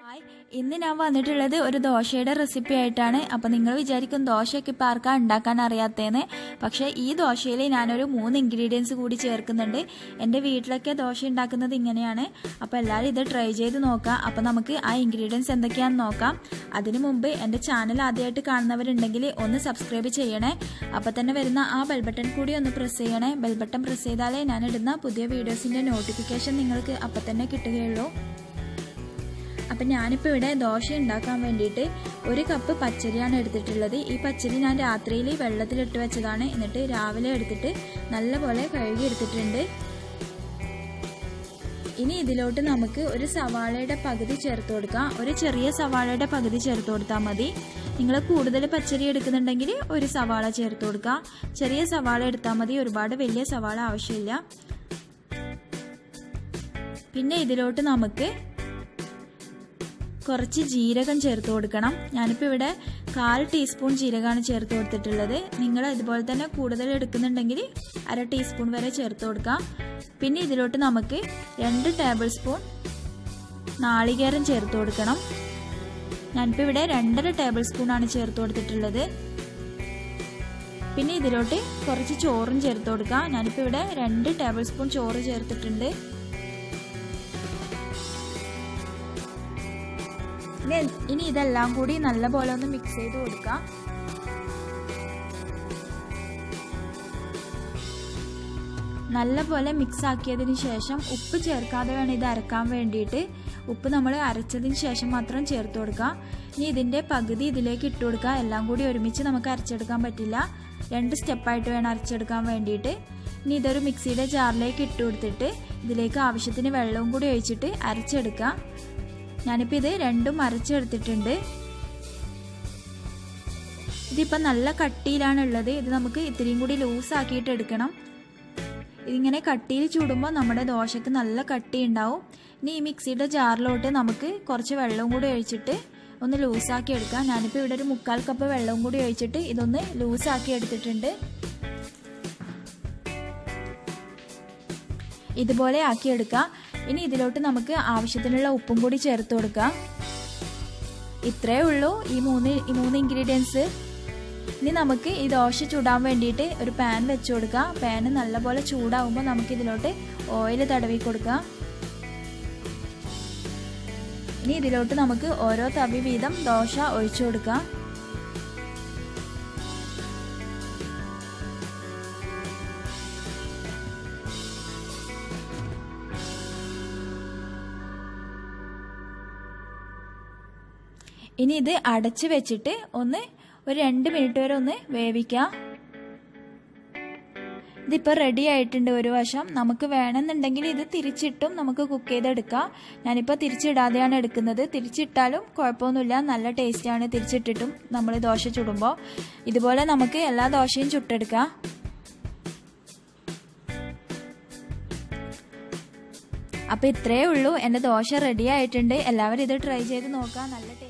hi ഇന്ന് ഞാൻ വന്നിട്ടുള്ളത് ഒരു ദോശയുടെ റെസിപ്പി ആയിട്ടാണ് അപ്പം നിങ്ങൾ വിചാരിക്കും ദോശയൊക്കെ ഇപ്പം ആർക്കാ ഉണ്ടാക്കാൻ അറിയാത്തതെന്ന് പക്ഷേ ഈ ദോശയിൽ ഞാനൊരു മൂന്ന് ഇൻഗ്രീഡിയൻസ് കൂടി ചേർക്കുന്നുണ്ട് എൻ്റെ വീട്ടിലൊക്കെ ദോശ ഉണ്ടാക്കുന്നത് ഇങ്ങനെയാണ് അപ്പോൾ എല്ലാവരും ഇത് ട്രൈ ചെയ്ത് നോക്കാം അപ്പോൾ നമുക്ക് ആ ഇൻഗ്രീഡിയൻസ് എന്തൊക്കെയാണെന്ന് നോക്കാം അതിനു മുമ്പ് എൻ്റെ ചാനൽ ആദ്യമായിട്ട് കാണുന്നവരുണ്ടെങ്കിൽ ഒന്ന് സബ്സ്ക്രൈബ് ചെയ്യണേ അപ്പോൾ തന്നെ വരുന്ന ആ ബെൽ ബട്ടൺ കൂടി ഒന്ന് പ്രസ് ചെയ്യണേ ബെൽ ബട്ടൺ പ്രസ് ചെയ്താലേ ഞാൻ ഇടുന്ന പുതിയ വീഡിയോസിൻ്റെ നോട്ടിഫിക്കേഷൻ നിങ്ങൾക്ക് അപ്പം തന്നെ കിട്ടുകയുള്ളൂ അപ്പം ഞാനിപ്പോൾ ഇവിടെ ദോശ ഉണ്ടാക്കാൻ വേണ്ടിയിട്ട് ഒരു കപ്പ് പച്ചരിയാണ് എടുത്തിട്ടുള്ളത് ഈ പച്ചരി ഞാൻ രാത്രിയിൽ വെള്ളത്തിലിട്ട് വെച്ചതാണ് എന്നിട്ട് രാവിലെ എടുത്തിട്ട് നല്ലപോലെ കഴുകി എടുത്തിട്ടുണ്ട് ഇനി ഇതിലോട്ട് നമുക്ക് ഒരു സവാളയുടെ പകുതി ചേർത്ത് കൊടുക്കാം ഒരു ചെറിയ സവാളയുടെ പകുതി ചേർത്ത് കൊടുത്താൽ മതി നിങ്ങൾ കൂടുതൽ പച്ചരി എടുക്കുന്നുണ്ടെങ്കിൽ ഒരു സവാള ചേർത്ത് കൊടുക്കാം ചെറിയ സവാള എടുത്താൽ മതി ഒരുപാട് വലിയ സവാള ആവശ്യമില്ല പിന്നെ ഇതിലോട്ട് നമുക്ക് കുറച്ച് ജീരകം ചേർത്ത് കൊടുക്കണം ഞാനിപ്പോൾ ഇവിടെ കാൽ ടീസ്പൂൺ ജീരകമാണ് ചേർത്ത് കൊടുത്തിട്ടുള്ളത് നിങ്ങൾ ഇതുപോലെ തന്നെ കൂടുതൽ എടുക്കുന്നുണ്ടെങ്കിൽ അര ടീസ്പൂൺ വരെ ചേർത്ത് കൊടുക്കാം പിന്നെ ഇതിലോട്ട് നമുക്ക് രണ്ട് ടേബിൾ സ്പൂൺ നാളികേരം ചേർത്ത് കൊടുക്കണം ഞാനിപ്പോൾ ഇവിടെ രണ്ടര ടേബിൾ സ്പൂണാണ് ചേർത്ത് കൊടുത്തിട്ടുള്ളത് പിന്നെ ഇതിലോട്ട് കുറച്ച് ചോറും ചേർത്ത് കൊടുക്കാം ഞാനിപ്പോൾ ഇവിടെ രണ്ട് ടേബിൾ സ്പൂൺ ചോറ് ചേർത്തിട്ടുണ്ട് ഇനി ഇതെല്ലാം കൂടി നല്ലപോലെ ഒന്ന് മിക്സ് ചെയ്ത് കൊടുക്കാം നല്ലപോലെ മിക്സ് ആക്കിയതിന് ശേഷം ഉപ്പ് ചേർക്കാതെ വേണം ഇത് അരക്കാൻ വേണ്ടിയിട്ട് ഉപ്പ് നമ്മൾ അരച്ചതിന് ശേഷം മാത്രം ചേർത്ത് കൊടുക്കാം ഇനി ഇതിൻ്റെ പകുതി ഇതിലേക്ക് ഇട്ട് കൊടുക്കുക എല്ലാം കൂടി ഒരുമിച്ച് നമുക്ക് അരച്ചെടുക്കാൻ പറ്റില്ല രണ്ട് സ്റ്റെപ്പായിട്ട് വേണം അരച്ചെടുക്കാൻ വേണ്ടിയിട്ട് ഇനി ഇതൊരു മിക്സിയുടെ ജാറിലേക്ക് ഇട്ട് കൊടുത്തിട്ട് ഇതിലേക്ക് ആവശ്യത്തിന് വെള്ളവും കൂടി ഒഴിച്ചിട്ട് അരച്ചെടുക്കാം ഞാനിപ്പോൾ ഇത് രണ്ടും അരച്ചെടുത്തിട്ടുണ്ട് ഇതിപ്പോൾ നല്ല കട്ടിയിലാണ് ഉള്ളത് ഇത് നമുക്ക് ഇത്തിരിയും കൂടി ലൂസ് ആക്കിയിട്ട് എടുക്കണം ഇതിങ്ങനെ കട്ടിയിൽ ചൂടുമ്പോൾ നമ്മുടെ ദോശക്ക് നല്ല കട്ടി ഉണ്ടാവും ഇനി ഈ മിക്സിയുടെ ജാറിലോട്ട് നമുക്ക് കുറച്ച് വെള്ളവും കൂടി ഒഴിച്ചിട്ട് ഒന്ന് ലൂസാക്കി എടുക്കാം ഞാനിപ്പോൾ ഇവിടെ ഒരു മുക്കാൽ കപ്പ് വെള്ളവും കൂടി ഒഴിച്ചിട്ട് ഇതൊന്ന് ലൂസാക്കി എടുത്തിട്ടുണ്ട് ഇതുപോലെ ആക്കിയെടുക്കാം ഇനി ഇതിലോട്ട് നമുക്ക് ആവശ്യത്തിനുള്ള ഉപ്പും കൂടി ചേർത്ത് കൊടുക്കാം ഇത്രയേ ഉള്ളൂ ഈ മൂന്ന് ഈ മൂന്ന് ഇൻഗ്രീഡിയൻസ് ഇനി നമുക്ക് ഈ ദോശ ചൂടാൻ വേണ്ടിയിട്ട് ഒരു പാൻ വെച്ച് കൊടുക്കാം പാൻ നല്ലപോലെ ചൂടാവുമ്പോൾ നമുക്ക് ഇതിലോട്ട് ഓയിൽ തടവി കൊടുക്കാം ഇനി ഇതിലോട്ട് നമുക്ക് ഓരോ തവി വീതം ദോശ ഒഴിച്ചു കൊടുക്കാം ഇനി ഇത് അടച്ച് വെച്ചിട്ട് ഒന്ന് ഒരു രണ്ട് മിനിറ്റ് വരെ ഒന്ന് വേവിക്കാം ഇതിപ്പോൾ റെഡി ആയിട്ടുണ്ട് ഒരു വശം നമുക്ക് വേണമെന്നുണ്ടെങ്കിൽ ഇത് തിരിച്ചിട്ടും നമുക്ക് കുക്ക് ചെയ്തെടുക്കാം ഞാനിപ്പോൾ തിരിച്ചിടാതെയാണ് എടുക്കുന്നത് തിരിച്ചിട്ടാലും കുഴപ്പമൊന്നുമില്ല നല്ല ടേസ്റ്റാണ് തിരിച്ചിട്ടിട്ടും നമ്മൾ ദോശ ചുടുമ്പോൾ ഇതുപോലെ നമുക്ക് എല്ലാ ദോശയും ചുട്ടെടുക്കാം അപ്പോൾ ഇത്രയേ ഉള്ളൂ എൻ്റെ ദോശ റെഡി ആയിട്ടുണ്ട് എല്ലാവരും ഇത് ട്രൈ ചെയ്ത് നോക്കാം നല്ല ടേസ്റ്റ്